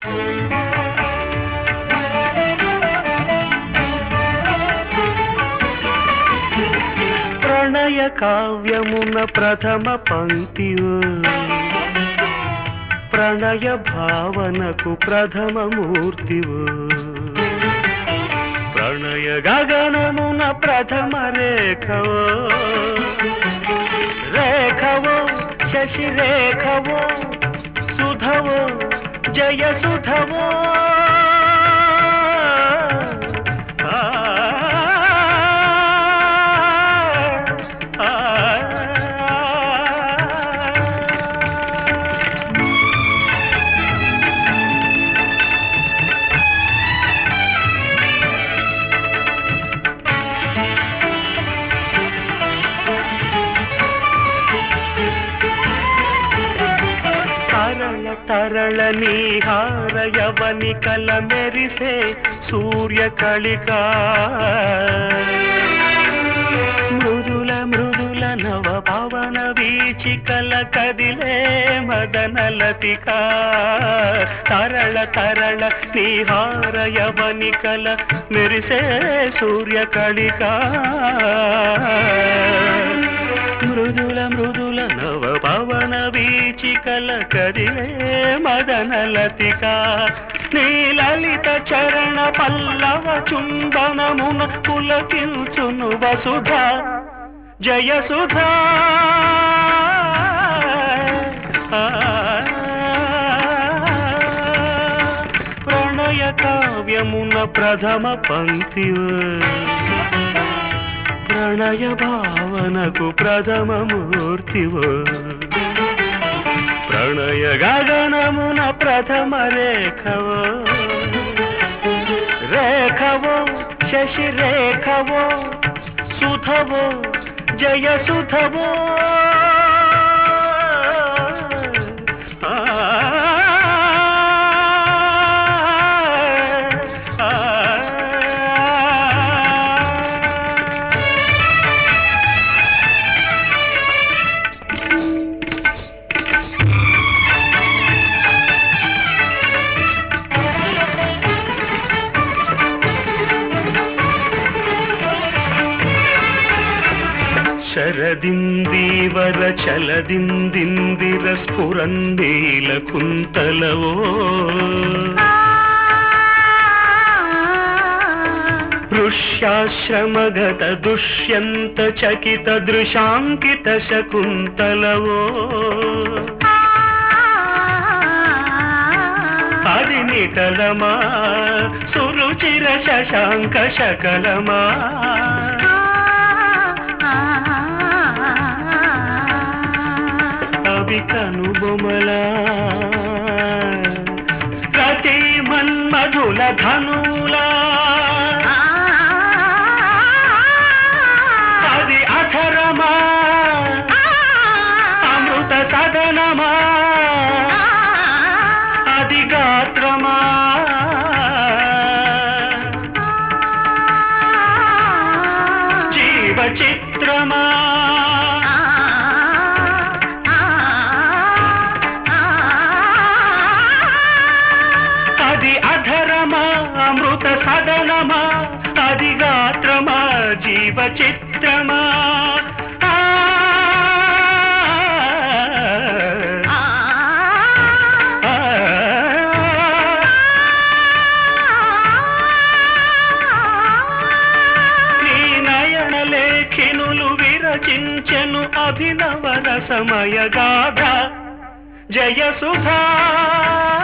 ప్రణయ కావ్యమున ప్రథమ పంక్తియు ప్రణయ భావనకు ప్రథమ మూర్తివు ప్రణయ గగనమున ప్రథమ రేఖవో రేఖవో శశి రేఖవో సుధవో జయ సుధవో ఆ, ఆ, ఆ. తరళ తరళ నీహార యవని కల మెరిసే సూర్య కళిక మృదుల మృదుల నవ పవన వీచికల కదిలే మదన లతిక తరళ తరళ నీహార యవని కల మెరిసే సూర్య కళిక మృదుల మృదుల నవ పవన వీచికల కదిలే మదన లతిక నీలలిత చరణ పల్లవ చుంబనమున పులకించును వసుధ జయ సుధా ప్రణయ కావ్యమున ప్రథమ పంక్తివు ప్రణయ భావనకు ప్రథమ మూర్తివు ప్రణయ గగనమున ప్రథమ రేఖవో రేఖవో శశి రేఖవో సుధవో జయ సుధవో ఆ, ఆ, ఆ. శరదిందీవర చలదిందిందిర స్ఫురందీల కుంతలవో ఋష్యాశ్రమగత దుష్యంత చకిత దృశాంకిత శకుంతలవో అది నిటలమా సురుచిర శశాంక శకలమా అవి కనుబొమలా ప్రతి మన్మధుల ధనులా అది అధరమా అమృత సదనమా అది గాత్రమా జీవ చిత్రమా అది అధరమా అమృత సదనమా అది గాత్రమా జీవ చిత్రమా ఆ. ఆ. నీ నయన లేఖినులు విరచించెను అభినవ రసమయ గాథ జయ సుధా